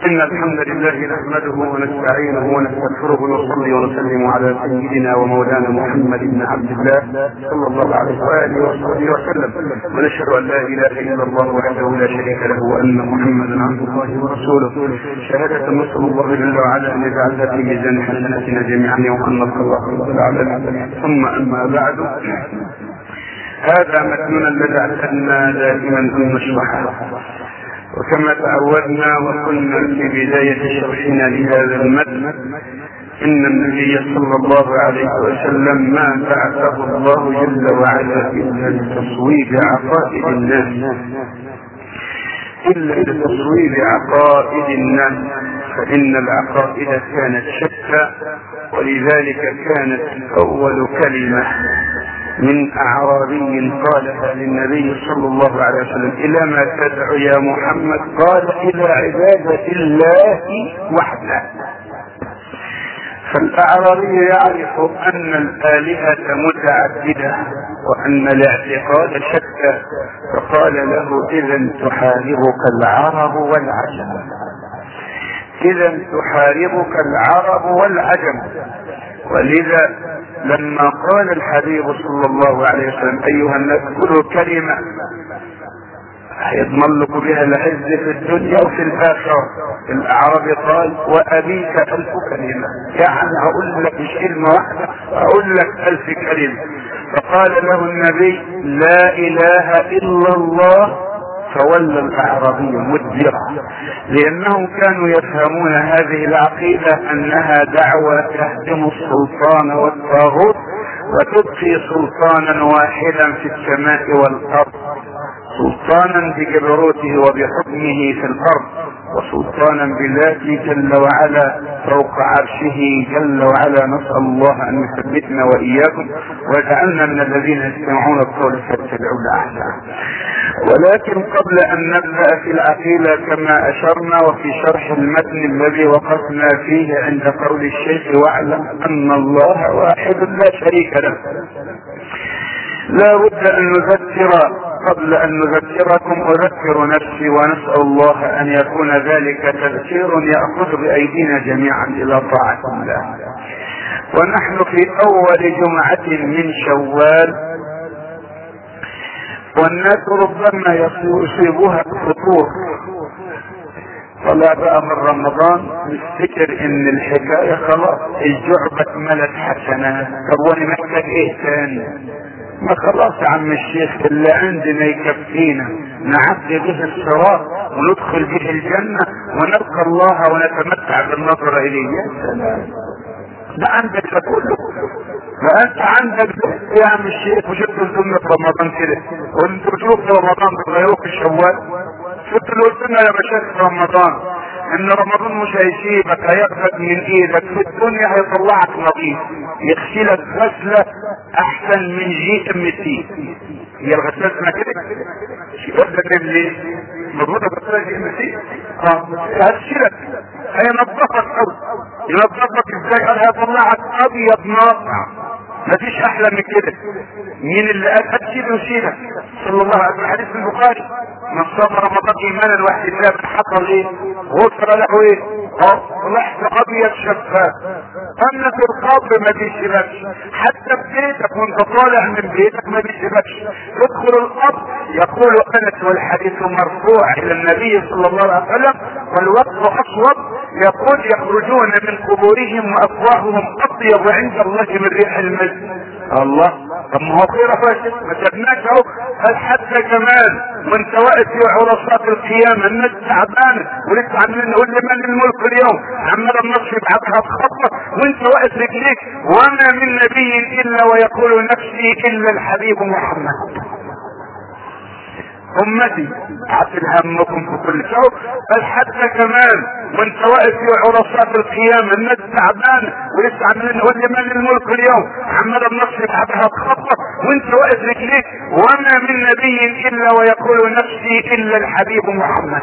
إن الحمد لله نحمده ونستعينه ونستغفره ونصلي ونسلم على سيدنا ومولانا محمد بن عبد الله صلى الله عليه وآله وصحبه وسلم ونشهد أن لا إله إلا الله وحده لا شريك له وأن محمدا عبد الله ورسوله شهادة نسأل الله جل وعلا أن يجعلها في ميزان حسناتنا جميعا يوم أن نلقى الله رب العالمين ثم أما بعد هذا متننا الذي اعتدنا دائما أن نشرحه وكما تعودنا وكنا في بداية شرحنا لهذا المتن إن النبي صلى الله عليه وسلم ما بعثه الله جل وعلا إلا لتصويب عقائد الناس إلا لتصويب عقائد الناس فإن العقائد كانت شتى ولذلك كانت أول كلمة من أعرابي قالها للنبي صلى الله عليه وسلم إلى ما تدعو يا محمد قال إلى عبادة الله وحده فالأعرابي يعرف أن الآلهة متعددة وأن الاعتقاد شتى فقال له إذا تحاربك العرب والعجم إذا تحاربك العرب والعجم ولذا لما قال الحبيب صلى الله عليه وسلم ايها الناس كلوا كلمة هيضمن لكم بها العز في الدنيا وفي الاخرة الاعرابي قال وابيك الف كلمة يعني هقول لك مش كلمة واحدة هقول لك الف كلمة فقال له النبي لا اله الا الله فولى الاعرابي مدبرا لانهم كانوا يفهمون هذه العقيده انها دعوه تهدم السلطان والطاغوت وتبقي سلطانا واحدا في السماء والارض سلطانا بجبروته وبحكمه في الارض وسلطانا بذاته جل وعلا فوق عرشه جل وعلا نسال الله ان يثبتنا واياكم ويجعلنا من الذين يستمعون القول فيتبعون احسنه ولكن قبل ان نبدا في العقيده كما اشرنا وفي شرح المتن الذي وقفنا فيه عند قول الشيخ واعلم ان الله واحد لا شريك له لا بد ان نذكر قبل ان نذكركم اذكر نفسي ونسال الله ان يكون ذلك تذكير ياخذ بايدينا جميعا الى طاعه الله ونحن في اول جمعه من شوال والناس ربما يصيبها الفطور طلع بقى من رمضان نفتكر ان الحكاية خلاص الجعبة اتملت حسنات طب وانا محتاج ايه تاني ما خلاص يا عم الشيخ اللي عندنا يكفينا نعدي به الصراط وندخل به الجنة ونلقى الله ونتمتع بالنظر اليه يا سلام ده عندك ده كله فانت عندك يا عم الشيخ وشفت السنة في رمضان كده وانت بتروح في رمضان بتغيروك في الشوال شفت اللي قلت لنا يا باشا في رمضان ان رمضان مش هيسيبك هياخدك من ايدك في الدنيا هيطلعك نظيف يغسلك غسلة احسن من جي ام تي هي الغسالة اسمها كده ياخدك اللي مضبوطة غسالة جي ام تي اه هتشيلك هينظفك قوي ينظفك ازاي قال هيطلعك ابيض ناطع مفيش احلى من كده مين اللي قال هتشيل وشيلك صلى الله عليه وسلم حديث البخاري من صام رمضان ايمانا واحتسابا حصل ايه غفر له ايه اه لحظة ابيض شفاف اما في القبر ما بيشبكش حتى في بيتك وانت طالع من بيتك ما بيشبكش تدخل القبر يقول انس والحديث مرفوع الى النبي صلى الله عليه وسلم والوقت اسود يقول يخرجون من قبورهم وافواههم اطيب عند الله من ريح المسجد الله طب ما هو خير فاشل ما سبناش اهو قال حتى كمان وانت واقف في عرصات القيامة الناس تعبانة ولسه عاملين نقول لمن الملك اليوم عمال النصر بعدها تخطط وانت واقف رجليك وما من نبي الا ويقول نفسي الا الحبيب محمد امتي عطل همكم في كل شوق بل حتى كمان وانت واقف في عرصات القيامة الناس تعبانة ولسه عاملين نقول لمن الملك اليوم عمال النصر بعدها تخطط وانت واقف رجليك وما من نبي الا ويقول نفسي الا الحبيب محمد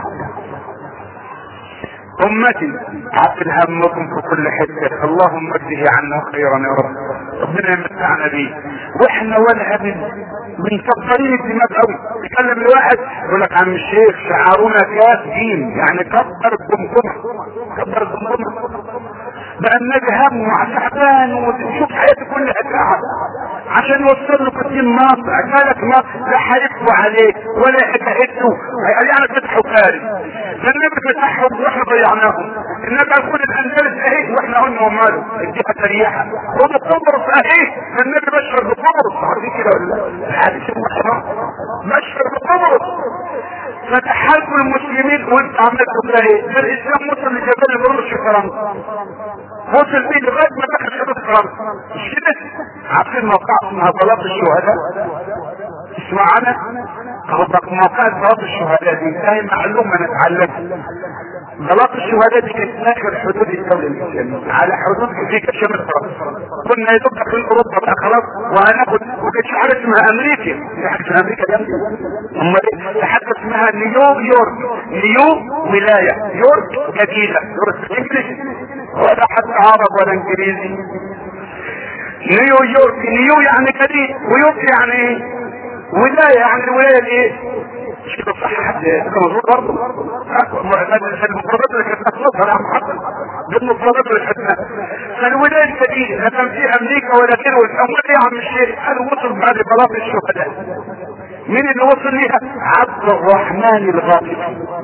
امتي عطل همكم في كل حته اللهم اجزه عنا خيرا يا رب ربنا يمتعنا بيه واحنا ولا من مكبرين الدماغ قوي يتكلم الواحد يقول لك عم الشيخ شعارنا كاف دين يعني كبر الجمجمه كبر الجمجمه بقى النبي هم وتعبان وشوف حياته كلها تعب عشان يوصل له كتير مصر قالك ما لا هيكفوا عليك ولا هيكفوا قال يعني فتحوا فارس فالنبي فتحهم واحنا ضيعناهم النبي قال كل الاندلس اهي واحنا قلنا وماله اديها تريحه خد قبرص اهي فالنبي بشر بقبرص عارفين كده ولا لا؟ الحديث المحرم بشر بقبرص فتحالكم المسلمين وانت عملت كده ايه؟ ده الاسلام وصل لجبال الرش في فرنسا وصل بيه لغايه ما دخل حدود فرنسا مش كده؟ عارفين موقع اسمها بلاط الشهداء اسمع عنها اهو موقع بلاط الشهداء دي هي معلومه نتعلمها بلاط الشهداء دي كانت اخر حدود الدوله الاسلاميه على حدود في شمال فرنسا كنا يدق في اوروبا بقى خلاص وهناخد وكانت حاجه اسمها امريكا في حاجه اسمها امريكا جنبي امال ايه حاجه اسمها نيويورك نيو ولايه يورك جديده يورك انجلش ولا حتى عرب ولا انجليزي نيويورك نيو يعني جديد ويورك يعني ايه ولايه يعني الولايه الايه مش كده صح حد مظبوط برضه المفردات اللي كانت مطلوبها يا محمد دي المفردات اللي كانت فالولايه الجديده لا كان في امريكا ولا كده والاموال ايه يا عم الشيخ قالوا وصل بعد بلاط الشهداء مين اللي وصل ليها عبد الرحمن الغافقي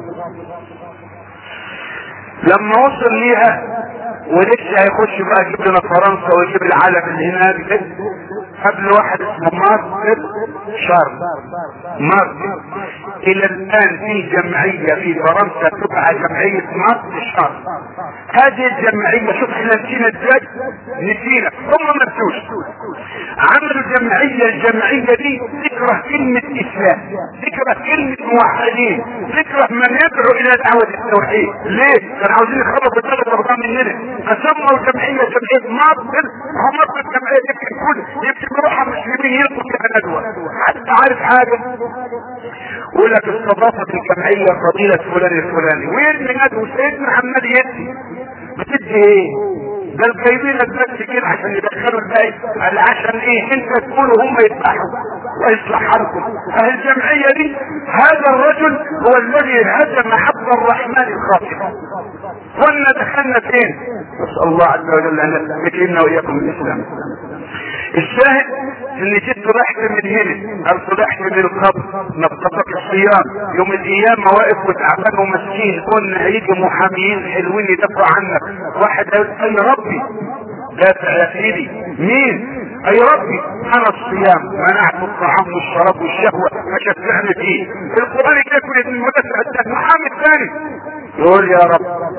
لما وصل ليها ولسه هيخش بقى يجيب لنا فرنسا ويجيب العالم اللي هناك كده قبل واحد اسمه مارتن شارل مارتن الى الان في جمعية في فرنسا تبع جمعية مارتن شارل هذه الجمعية شوف احنا نسينا ازاي نسينا هم ما نسوش عملوا جمعية الجمعية دي تكره كلمة اسلام تكره كلمة موحدين تكره من يدعو الى دعوة التوحيد ليه؟ كانوا عاوزين يخربوا الثلاث اربعة مننا فسموا الجمعية جمعية مارتن هم مارتن الجمعية دي كل يمكن روح مسلمين يلقوا فيها ندوة حتى عارف حاجة يقول لك استضافت الجمعية فضيلة فلان الفلاني وين من ندوة سيدنا محمد يدي بتدي ايه ده الجايبين لك بس كده عشان يدخلوا الباقي قال عشان ايه انت تقولوا هم يذبحوا ويصلح حالكم اهل الجمعية دي هذا الرجل هو الذي هدم حب الرحمن الخاطئة كنا دخلنا فين نسأل الله عز وجل ان يكرمنا واياكم الاسلام الشاهد ان جيت طلعت من هنا او طلعت من القبر نبطتك الصيام يوم القيامة واقف وتعبان ومسكين قلنا هيجي محاميين حلوين يدافعوا عنك واحد هيقول اي ربي دافع يا سيدي مين اي ربي انا الصيام منعت الطعام والشراب والشهوة فشفعني فيه القرآن يقول المدافع المحامي الثاني يقول يا رب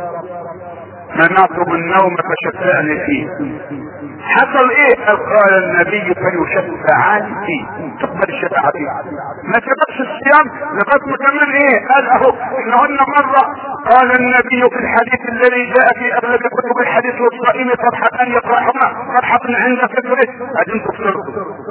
منعتم النوم فشفعني فيه حصل ايه قال النبي فليشفعان فيه تقبل الشفاعة فيه ما سبقش الصيام لغايه ما كمان ايه قال اهو احنا قلنا مرة قال النبي في الحديث الذي جاء في اغلب كتب الحديث والصائم فرحتان يفرحهما فرحة عند فطره بعدين تفطروا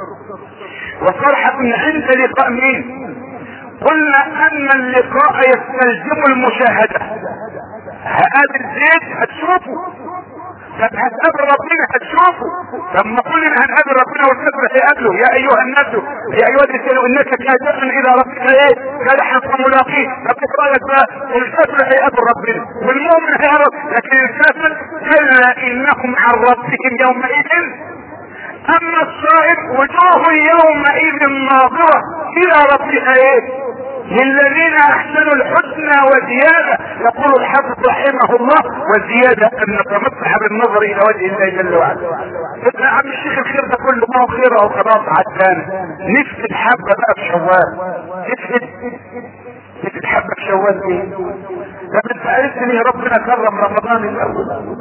وفرحة عند لقاء مين قلنا ان اللقاء يستلزم المشاهدة هقابل زيد هتشوفه طب هتقابل ربنا هتشوفه طب ما كلنا هنقابل ربنا والكفر هيقابله يا ايها الناس يا ايها الرجال انك كادح الى ربك ايه كادحا فملاقيه طب ايه رايك بقى الكفر هيقابل ربنا والمؤمن هيعرف لكن الكافر كلا انهم عن ربهم يومئذ اما الصائم وجوه يومئذ ناظرة الى ربها ايه للذين احسنوا الحسنى وزيادة يقول الحافظ رحمه الله وزيادة ان نتمتع بالنظر الى وجه الله جل وعلا يا عم الشيخ الخير ده كله ما هو خير او خلاص عدان نفسد حبة بقى في شوال نفسد نفسد حبة في شوال ايه طب انت عرفت ليه ربنا كرم رمضان الاول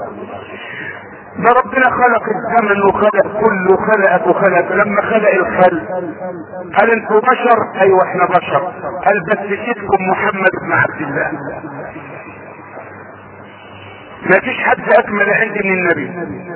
ده ربنا خلق الزمن وخلق كله خلقك وخلق لما خلق الخلق هل انتوا بشر ايوه احنا بشر هل بس سيدكم محمد بن عبد الله ما فيش حد اكمل عندي من النبي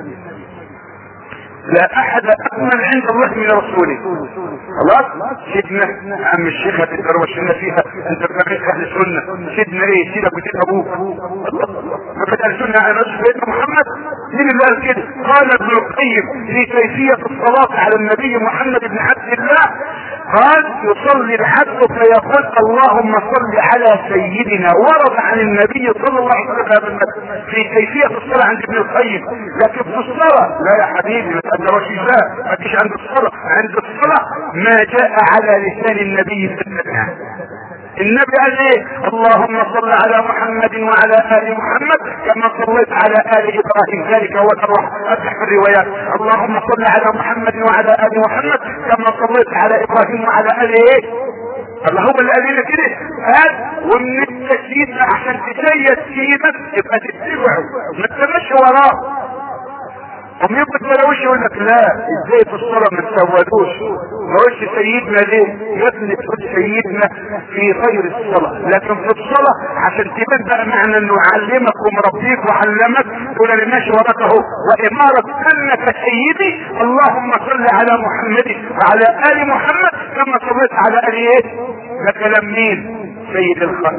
لا احد اكمل عند الله من رسوله خلاص سيدنا عم الشيخ هتتروشنا فيها انت بتعمل اهل السنه سيدنا ايه سيدك وسيد ابوك ما سألتنا أنا سيدنا محمد مين اللي قال كده قال ابن القيم في كيفية الصلاة على النبي محمد بن عبد الله قال يصلي العبد فيقول اللهم صل على سيدنا ورد عن النبي صلى الله عليه وسلم في كيفية الصلاة عند ابن القيم لكن في الصلاة لا يا حبيبي ما تقدرش لا ما تجيش عند الصلاة عند الصلاة ما جاء على لسان النبي صلى الله عليه وسلم النبي قال ايه اللهم صل على محمد وعلى ال محمد كما صليت على ال ابراهيم ذلك هو الروح افتح في الروايات اللهم صل على محمد وعلى ال محمد كما صليت على ابراهيم وعلى ال ايه الله هو اللي قال لنا كده هات ومن التشييد عشان تشيد سيدك يبقى تتبعه ما تتبعش وراه هم يبقى تلاوش يقول لك لا ازاي في الصلاة ما تسودوش ما قولش سيدنا ليه يا ابني تقول سيدنا في غير الصلاة لكن في الصلاة عشان تبان بقى معنى انه علمك ومربيك وعلمك تقول انا ماشي وراك اهو وامارة انك سيدي اللهم صل على محمد وعلى ال محمد كما صليت على ال ايه ده كلام مين سيد الخلق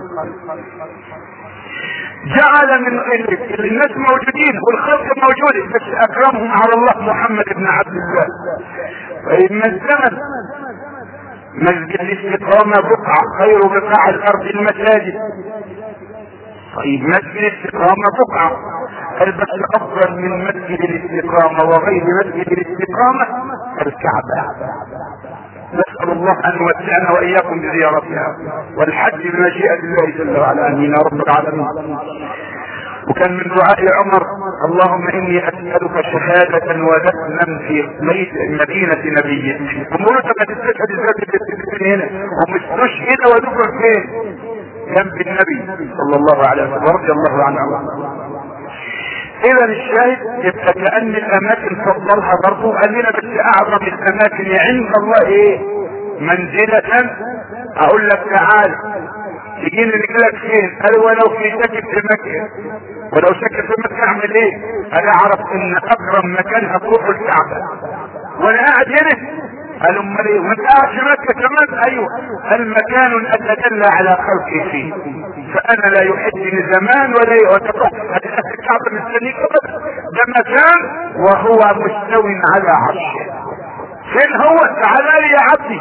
جعل من الناس موجودين والخلق موجود بس اكرمهم على الله محمد بن عبد الله فإما الزمن مسجد الاستقامة بقعة خير بقاع الارض المساجد طيب مسجد الاستقامة بقعة قال بس افضل من مسجد الاستقامة وغير مسجد الاستقامة الكعبة نسأل الله ان يوسعنا واياكم بزيارتها والحج بمشيئة الله جل وعلا امين يا رب العالمين وكان من دعاء عمر اللهم اني اسألك شهادة ودفنا في بيت مدينة نبيك ومقولوا ما تستشهد ازاي هنا ومستشهد ودفن فين جنب النبي صلى الله عليه وسلم ورضي الله عنه اذا الشاهد يبقى كأن الاماكن فضلها برضه قال لنا بس اعظم الاماكن عند الله ايه منزلة اقول لك تعال تجيني نجلك فين قال ولو في ساكن في مكة ولو ساكن في مكة اعمل ايه انا اعرف ان اكرم مكان هتروح الكعبة وانا قاعد هنا قال امال ايه وانت قاعد في مكة كمان ايوه المكان اتدلى على خلقي فيه فانا لا يحدني زمان ولا يعتبر الكعبة مستنيك ده مكان وهو مستو على عرشه فين هو تعالى لي يا عبدي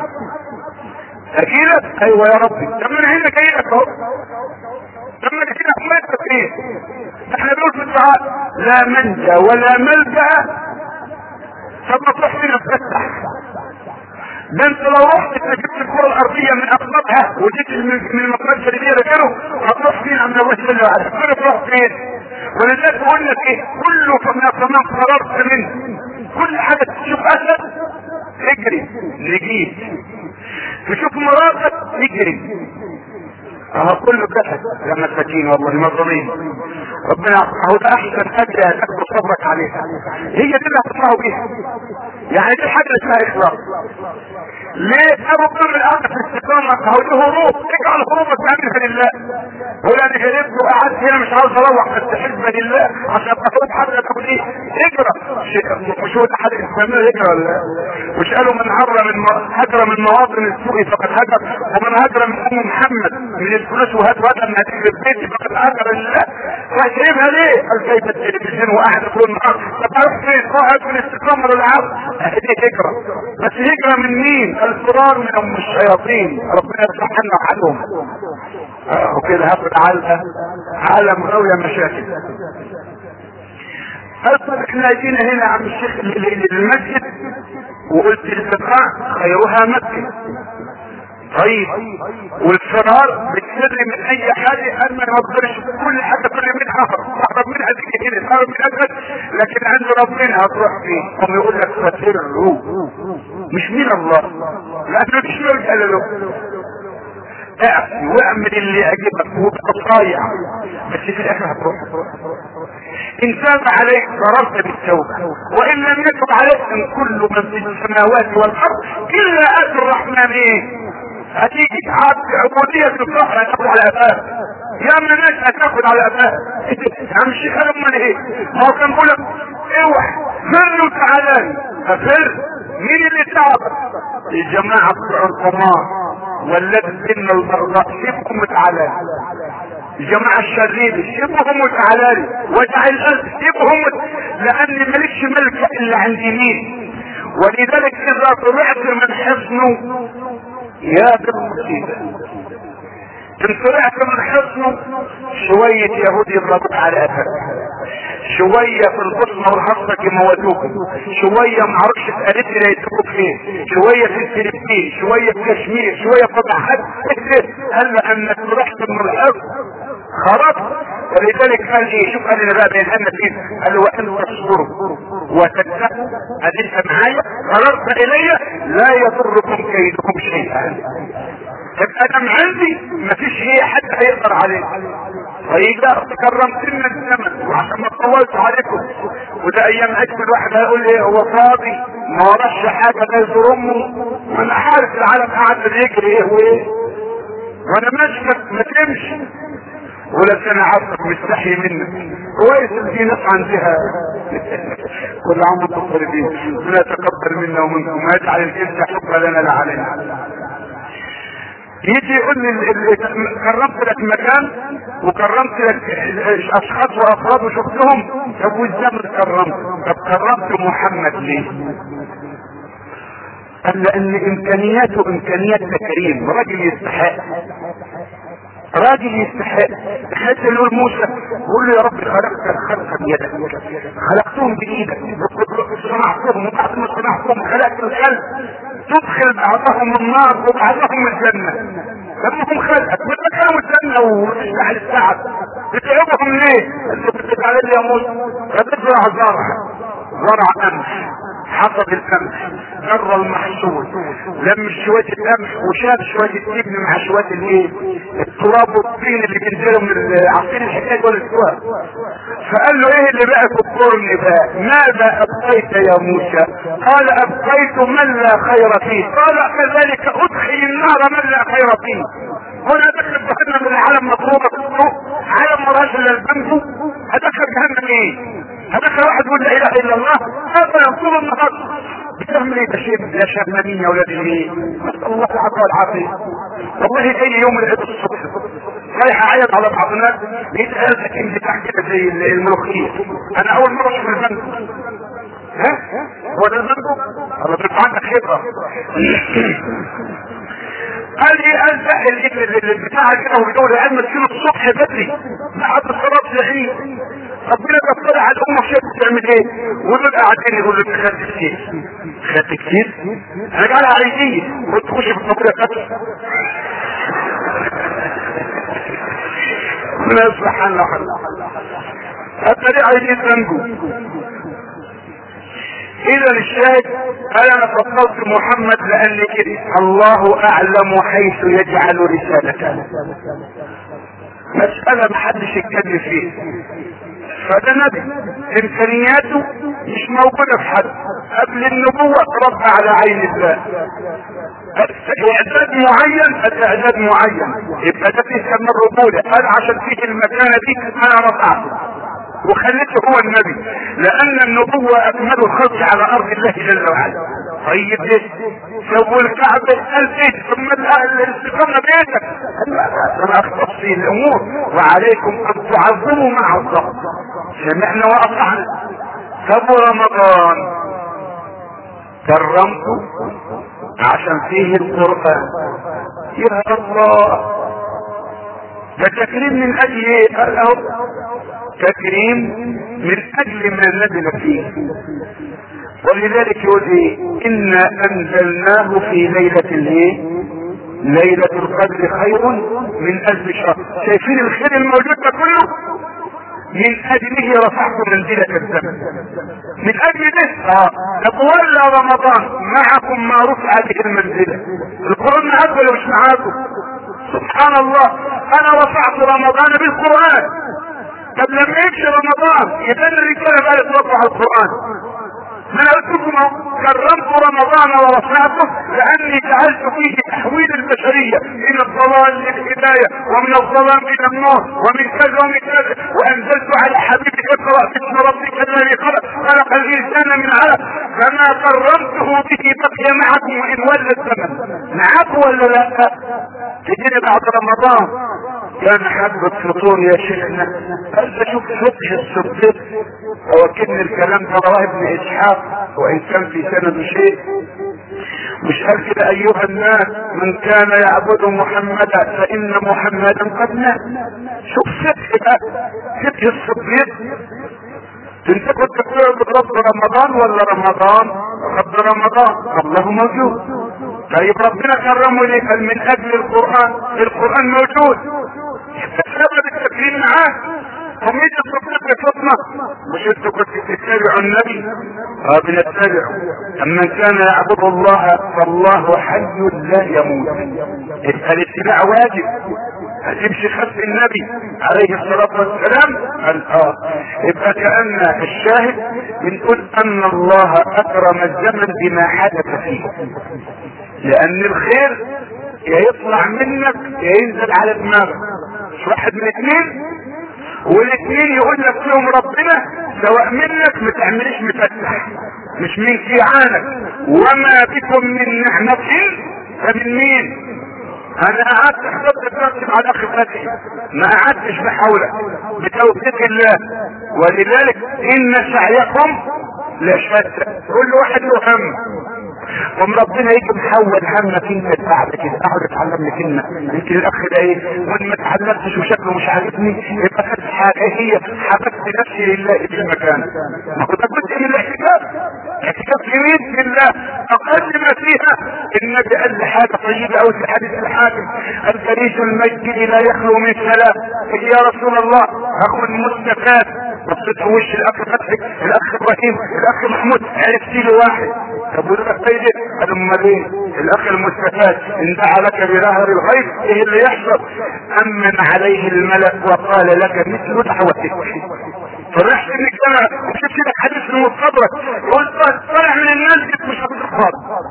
اجيلك ايوه يا ربي طب من هنا جاي لك اهو طب من هنا حمايتك ايه احنا بنقول في الدعاء لا منجا ولا ملجا طب ما تروح فينا تفتح ده انت لو رحت جبت الكره الارضيه من اقطابها وجيت من المقرات الشريفيه رجعله هتروح فين عم الله جل وعلا فين تروح فين ولذلك بقول لك ايه كله كما كما قررت منه كل حاجه تشوف اسد اجري نجيب تشوف مراتك اجري اه كله كسب يا مساكين والله مظلومين ربنا هو ده احسن حاجه تاخد صبرك عليها هي دي اللي هتطلعوا بيها يعني دي حاجه اسمها اخلاص ليه ابو بكر الامر في الاستقامه هو دي هروب اجعل هروبك تعملها لله هو انا هربت وقعدت هنا مش عاوز اروح بس حزبه لله عشان تاخد حاجه تاخد ايه اجرى مش هو احد الاسلاميه يجرى ولا مش قالوا من هجر من هجر من مواطن السوء فقد هجر ومن هجر من ام محمد من الفلوس وهات وهات من هتخرب بيتي فقد هجر لله فجايبها ليه؟ قال جايبه التلفزيون وقاعد طول النهار طب اروح فين؟ قاعد في الاستقامه للعبد دي هجره بس هجره من مين؟ الفرار من ام الشياطين ربنا يرحمنا عنهم وكده هاخد علقه عالم غاويه مشاكل اصلا احنا جينا هنا عم الشيخ المسجد وقلت البقاع خيرها مكه طيب والفرار بتسر من اي حاجة انا ما يقدرش كل حاجة كل منها اهرب منها تيجي هنا اهرب من اجل لكن عند ربنا هتروح فين هم يقول لك فسروا مش من الله لانه مش يرجع له اعفي واعمل اللي يعجبك وابقى صايع بس في الاخر هتروح ان تاب عليك ضررت بالتوبة وان لم يتب عليك ان كل من في السماوات والارض الا اتى الرحمن ايه هتيجي تعب عبودية الصحراء هتاخد على قفاها يا من الناس هتاخد على قفاها يا عم الشيخ امال ايه ما هو كان بيقول لك اوعى فر وتعالى افر مين اللي تعب الجماعة بتوع القمار والذي ان البغضاء سيبكم تعالى الجماعة الشرير سيبهم وتعالى واجعل الأرض سيبهم لأن مالكش ملك إلا عند مين ولذلك إذا طلعت من حصنه يا بالمصيبة ان طلعت من حصنه شوية يهود يضربوك على اثر شوية في البصمة والحصة يموتوك شوية معرفش في اريتريا يتركوك فين شوية في الفلبين شوية في كشمير شوية في ضحك هلا انك طلعت من الحصن خرجت ولذلك قال ايه شوف قال لنا بقى بينهن فين قال وان تصبروا وتتقوا انت معايا قررت الي لا يضركم كيدكم شيئا تبقى انا عندي مفيش هي حد هيقدر عليه فاذا كرمتنا الزمن وعشان ما طولت عليكم وده ايام اجمل واحد هيقول ايه هو فاضي ما وراش حاجه غير امه وانا عارف العالم قاعد بيجري ايه وايه وانا ماشي ما تمشي ولا انا عارفك مستحي منك كويس ان في ناس عندها كل عام وانتم طيبين ربنا يتقبل منا ومنكم ما يجعل الجنة حب لنا لا علينا يجي يقول لي كرمت لك مكان وكرمت لك اشخاص وافراد وشفتهم طب وازاي كرمت طب كرمت محمد ليه قال لان امكانياته امكانيات تكريم راجل يستحق راجل يستحق حتى يقول موسى يقول له يا رب خلقت الخلق بيدك خلقتهم بايدك صنعتهم وبعد ما صنعتهم خلقت الخلق تدخل بعضهم النار وبعضهم الجنة لما هم خلقك مثل كانوا الجنة وتشبع السعد بتعبهم ليه؟ انت بتجعل لي يا موسى فتزرع زرع زرع قمح حصد القمح جر المحصول لم شوية القمح وشاب شوية التبن مع شوية الايه التراب والطين اللي بينزلوا من عصير الحكاية ولا السواء فقال له ايه اللي بقى في القرن بقى ماذا ابقيت يا موسى قال ابقيت من لا خير فيه قال كذلك ادخل النار من لا خير فيه هنا دخل جهنم العالم مضروبة في السوق عالم مراجل للبنك هدخل جهنم ايه هدخل واحد يقول لا اله الا الله هذا ينصر النهار بتعمل ايه تشيب يا شهمانين يا ولاد الايه نسال الله العفو والعافيه والله جاي يوم العيد الصبح رايح اعيط على بعض الناس لقيت قلبك انت تحت كده زي الملوخيه انا اول مره اشوف البنك ها هو ده البنك الله بيبقى عندك خبره قال لي انت البتاع كده وبيقول لي علم تصير الصبح بدري بعد صلاه العيد ربنا بيطلع على الامه شايف بتعمل ايه ودول قاعدين يقول لك خدت كتير خدت كتير انا قاعد عايزين كنت تخش في الصبح فتح ربنا يصلح حالنا حتى ليه عايزين تنجو اذا الشاهد انا فضلت محمد لان كده الله اعلم حيث يجعل رسالته مسألة محدش يتكلم فيها فده نبي امكانياته مش موجودة في حد قبل النبوة رب على عين الله اعداد معين اعداد معين يبقى ده بيسمى الرجولة قال عشان فيه المكانة دي انا رفعته وخليته هو النبي لان النبوة اكمل الخلق على ارض الله جل وعلا طيب ليه سووا الكعبة البيت ثم الاستقامة بيتك انا اختص في الامور وعليكم ان تعظموا مع الضغط سمعنا واطعنا فابو رمضان كرمته عشان فيه القرآن يا الله ده تكريم من اجل ايه قال اهو تكريم من اجل ما نزل فيه ولذلك يقول ايه انا انزلناه في ليلة الايه ليلة القدر خير من الف شهر شايفين الخير الموجود ده كله من اجله رفعت منزلة الزمن من اجل ده اه تولى رمضان معكم ما رفع به المنزلة القرآن معاكم ولا مش معاكم سبحان الله انا رفعت رمضان بالقرآن طب لما يمشي رمضان يبقى الرجاله بقى يتوقع القران ما انا قلت لكم كرمت رمضان ورفعته لاني جعلت فيه تحويل البشريه من الضلال للهدايه ومن الظلام الى النور ومن كذا ومن كذا وانزلت على حبيبك اقرا باسم ربك الذي خلق خلق الانسان من علق فما قررته به بقي معكم وان ولى الزمن معاكم ولا لا تجيني بعد رمضان كان حبة فطور يا شيخنا هل شوف فقه الصديق وكن الكلام ده رواه ابن اسحاق وان كان في سند شيء مش قال كده ايها الناس من كان يعبد محمدا فان محمدا قد مات شوف فقه فقه الصديق انت كنت بتعبد رب رمضان ولا رمضان رب رمضان الله موجود طيب ربنا كرمه ليه قال من اجل القران القران موجود سبب التكريم معاه هم يجي الصديق يفطنا مش انتوا كنتوا تتبعوا النبي اه بنتبعه اما كان يعبد الله فالله حي لا يموت يبقى الاتباع واجب هتمشي خلف النبي عليه الصلاة والسلام قال اه يبقى كأن الشاهد بنقول ان الله اكرم الزمن بما حدث فيه لان الخير يا يطلع منك يا ينزل على دماغك مش واحد من اثنين والاثنين يقول لك فيهم ربنا سواء منك ما تعملش مفتح مش من كيعانك وما بكم من نعمة فمن مين انا قعدت حضرت الترتب على الاخ فتحي ما قعدتش بحولك بتوفيق الله ولذلك ان سعيكم لشتى كل واحد له هم قام ربنا يجي محول همك انت بعد كده اقعد اتعلم لي كلمه يمكن الاخ ده ايه وان ما اتعلمتش وشكله مش عاجبني يبقى خدت حاجه هي حبست نفسي لله في المكان ما كنت جزء من الاعتكاف اعتكاف يمين لله اقل ما فيها النبي قال لي حاجه طيبه او في حديث الحاكم الفريج المسجد لا يخلو من ثلاث يا رسول الله اخو المستفاد بصيت في وش الاخ فتحي الاخ ابراهيم الاخ محمود عرفت له واحد طب وده سيدي قال امال ايه الاخ المستفاد ان دعا لك بظهر الغيب ايه اللي يحصل امن عليه الملك وقال لك مثل دعوتك فرحت انك انا شفت لك حديث من مصدرك قلت طالع من المسجد مش هتخبط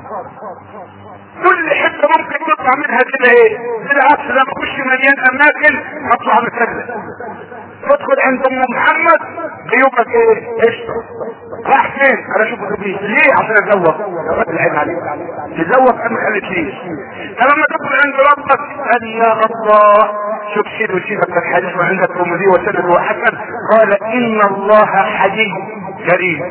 كل حته ممكن تطلع منها كده ايه بالعكس لما اخش مليان اماكن اطلع مسلم تدخل عند ام محمد جيوبك ايه قشطه راح فين انا اشوف الربيع ليه عشان اتزوج العين عليك تزوج انا ما خليتنيش فلما تدخل عند ربك قال يا الله شوف شيل وشيلك الحديث وعندك رمزي وسند وحسن قال ان الله حي كريم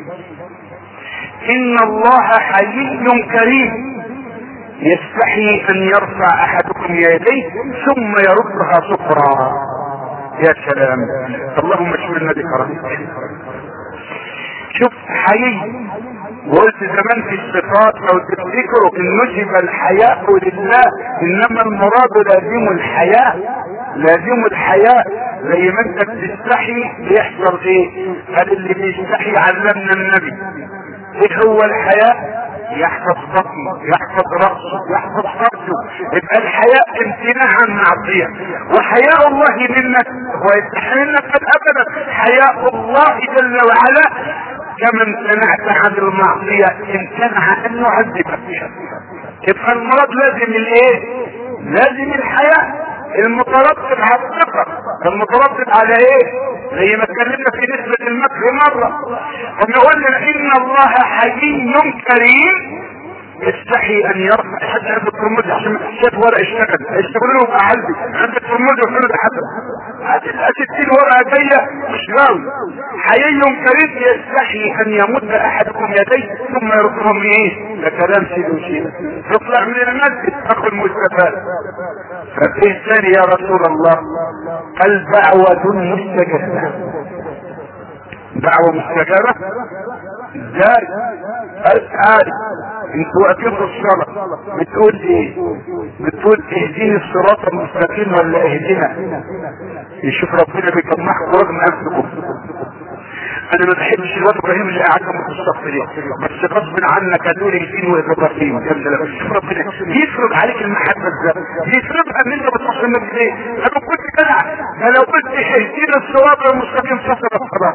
ان الله حي كريم يستحي ان يرفع احدكم يديه ثم يردها صفرا يا سلام اللهم اشملنا بكرمك شوف حي وقلت زمان في الصفات لو تفتكروا ان نجب الحياء لله انما المراد لازم الحياء لازم الحياء زي ما انت بتستحي بيحصل ايه هل اللي بيستحي علمنا النبي ايه هو الحياء يحفظ بطنه يحفظ رأسه يحفظ فرجه يبقى الحياء امتناع عن معصية وحياء الله منك هو يستحي منك قد ابدا حياء الله جل وعلا كما امتنعت عن المعصية امتنع ان يعذبك يبقى المرض لازم الايه لازم الحياء المترتب على الثقة المترتب على ايه زي ما اتكلمنا في نسبة المكر مرة ونقول لنا ان الله حي كريم يستحي ان يرفع حد عنده الترمذي عشان شاف ورقه اشتغل اشتغل له بقى عندي عند الترمذي وفين ده حسن ستين ورقه جايه مش غاوي حي كريم يستحي ان يمد احدكم يديه ثم يردهم ايه ده كلام سيد وشيد يطلع من المسجد اخو المستفاد ففي الثاني يا رسول الله الدعوة مستجابة دعوة مستجابة ازاي اسأل انتوا واقفين في الصلاة بتقول ايه بتقول اهديني الصراط المستقيم ولا اهدنا يشوف ربنا بيجمعكم رغم انفسكم انا ما بحبش الواد ابراهيم اللي قاعد جنب الصف دي بس غصب عنك هتقول الدين وابراهيم يا سلام شوف ربنا يفرض عليك المحبه ازاي يفرضها ان انت بتصل النبي ليه انا كنت كده انا لو قلت اهدينا الصراط المستقيم فسد الصراط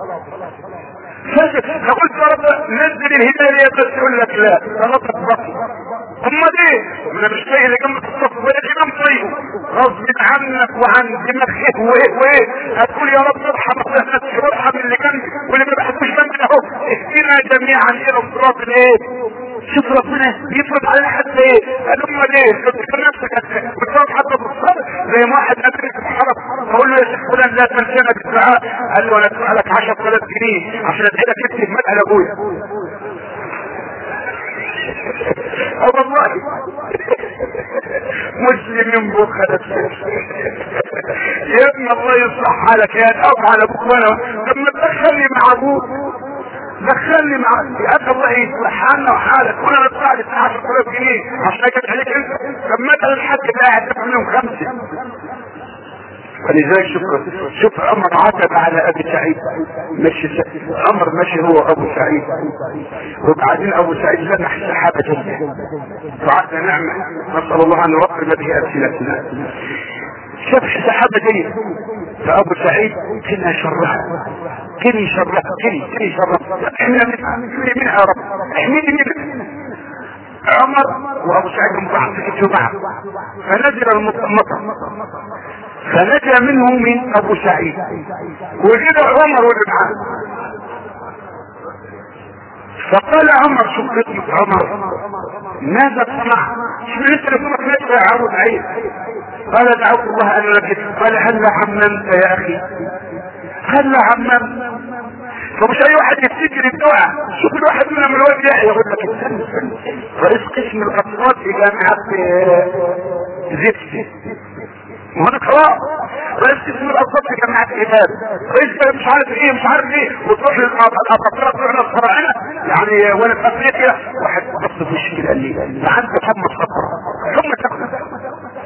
فاسد لو قلت يا رب نزل الهدايه بس يقول لك لا صلاتك بطل هم دي انا مش لاقي اللي جنب الصف ولا الامام طيب غصب عنك وعن دماغك وايه وايه هتقول يا رب ارحم الناس وارحم اللي جنبي واللي ما بحبوش جنبي اهو اهدنا جميعا الى الصراط الايه شوف ربنا يفرض علينا حتى ايه قال امال ايه تذكر نفسك بتصاب حتى بالصبر زي ما واحد ادرك في الحرب اقول له يا شيخ فلان لا تنسانا بالدعاء قال له انا ادفع لك 10000 جنيه عشان ادعي لك اكتب مدعى لابويا اه والله مسلم بخل يا ابن الله يصلح حالك يا اب على ابوك وانا لما تدخلني مع ابوك دخلني مع يا ابن الله يصلح حالنا وحالك وانا ادفع لي 10000 جنيه عشان اجي عليك انت طب مثلا الحاج قاعد دفع منهم خمسه ولذلك شوف شوف عمر عتب على ابي سعيد مشي س... عمر مشي هو ابو سعيد وبعدين ابو سعيد لمح سحابة جدا وعدنا نعمة نسأل الله ان يرقب به السنتنا شاف سحابة جيدة فابو سعيد كنا شرها كني شرها كني كني شرها احنا منها منها يا رب احميني منها عمر وابو سعيد متحقق معه فنزل المطر فنجا منه من ابو سعيد وجد عمر واللي معاه فقال عمر شوف خدمة عمر ماذا صنع؟ شو انت لكمك نجا يا ابو سعيد قال دعوت الله ان لك قال هل عممت يا اخي هل عممت فمش اي واحد يفتكر الدعاء شوف الواحد منهم الواد يحيى يقول لك استنى استنى رئيس قسم الاطفال في جامعه زيت وهنا خلاص رئيس قسم الاطفال في جامعه العباد رئيس مش عارف ايه مش عارف ايه وتروح للاطفال تروح للفراعنه يعني وانا في افريقيا واحد بص في وشي قال لي ده عندك حمى صفرا حمى صفرا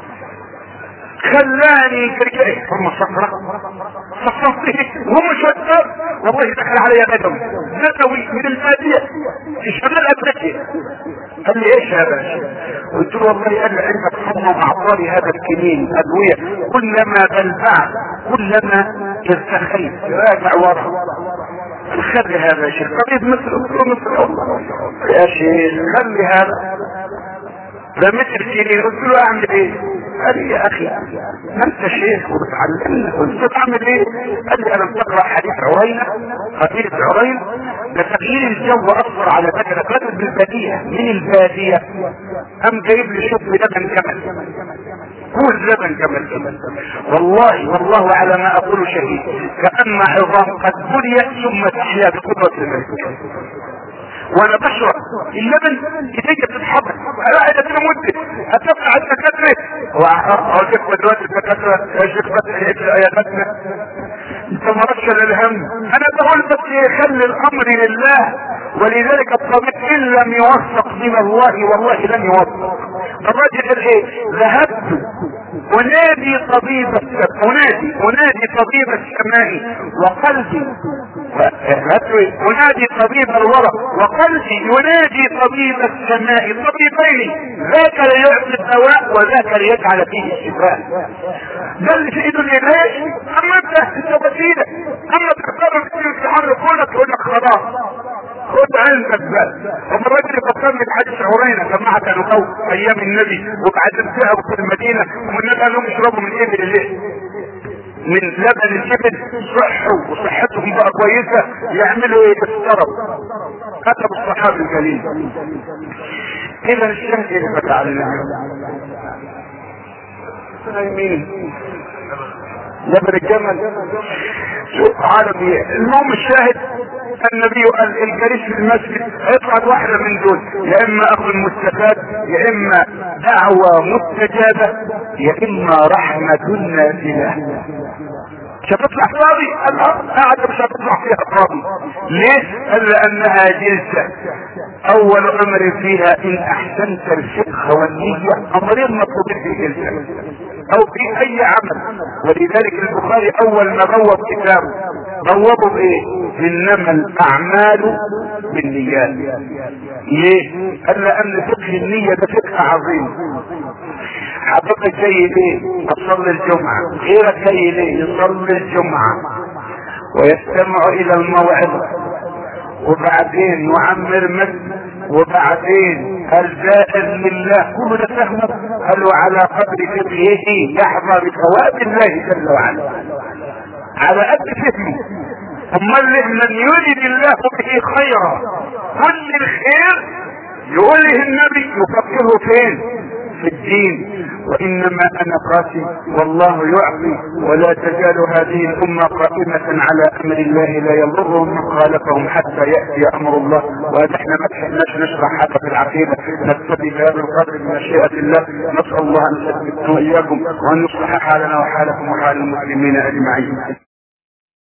خلاني كركعي ثم صفرة صفرته وهم شدار والله دخل علي بدوي بدوي من البادية في شمال افريقيا قال لي ايش يا باشا قلت له والله قال لي عندك حمى معطالي هذا الكنين ادوية كلما بلبعت كلما ارتخيت راجع ورا خلي هذا يا شيخ طبيب مثل مثل الله يا شيخ خلي هذا ده مثل سنين قلت له اعمل ايه قال لي يا اخي ما انت شيخ وبتعلمنا قلت له اعمل ايه قال لي انا بتقرا حديث عرينه حديث عرينه ده تغيير الجو اثر على بدنك بدل بالبديهه من الباديه قام جايب لي شوف لبن جمل كل لبن جمل والله والله على ما اقول شهيد كان عظام قد بنيت ثم تحيا بقدره الملك وانا بشرب اللبن ايديك بتتحرك قاعد كده مده هتبقى على الدكاتره واقول لك دلوقتي الدكاتره يا شيخ بس عياداتنا انت ما ركش الهم انا بقول بس يخلي الامر لله ولذلك الطبيب ان لم يوفق من الله والله لن يوفق الراجل قال ايه ذهبت انادي طبيب السماء انادي انادي طبيب السماء وقلبي انادي طبيب الورق وقلبي ينادي طبيب السماء طبيبين ذاك ليعطي الدواء وذاك ليجعل فيه الشفاء ده اللي في ايده العلاج اما انت انت وسيله اما تقرر كتير تحرك كلك تقول لك خلاص خد عندك بقى ومن الراجل فكرني بحديث عرينه جماعه كانوا جو ايام النبي وبعدين ذهبوا في المدينه والنبي قال لهم اشربوا من ابل الليل من لبن الجبل صحوا وصحتهم بقى كويسة يعملوا ايه بالطرب كتب الصحابي الجليل اذا الشهد اللي فتح علينا مين لبن الجمل شوف عربي المهم الشاهد النبي قال الجليس في المسجد هيطلع واحدة من دول يا اما اخذ مستفاد يا اما دعوة مستجابة يا اما رحمة نازلة مش هتطلع فاضي قال قاعدة مش هتطلع فيها فاضي ليه قال لانها جلسة اول امر فيها ان احسنت الفقه والنية امرين مطلوبين في جلسة او في اي عمل ولذلك البخاري اول ما بوب كتابه بوبه بايه انما الاعمال بالنيات ليه قال لان فقه النية ده فقه عظيم حضرتك جاي ليه تصلي الجمعة غيرك جاي ليه يصلي الجمعة ويستمع الى الموعظة وبعدين يعمر مسجد وبعدين الجائز لله كل ده فهمه قالوا على قدر فقهه يحظى بثواب الله جل وعلا على قد فهمه امال من يريد الله به خيرا كل الخير يقول له النبي يفكره فين في الدين وانما انا قاسي والله يعطي ولا تزال هذه الامه قائمه على امر الله لا يضرهم من خالفهم حتى ياتي امر الله وهذا احنا ما تحناش نشرح حتى في العقيده نكتفي بهذا القدر بمشيئه الله نسال الله ان يثبتنا واياكم وان يصلح حالنا وحالكم وحال المسلمين اجمعين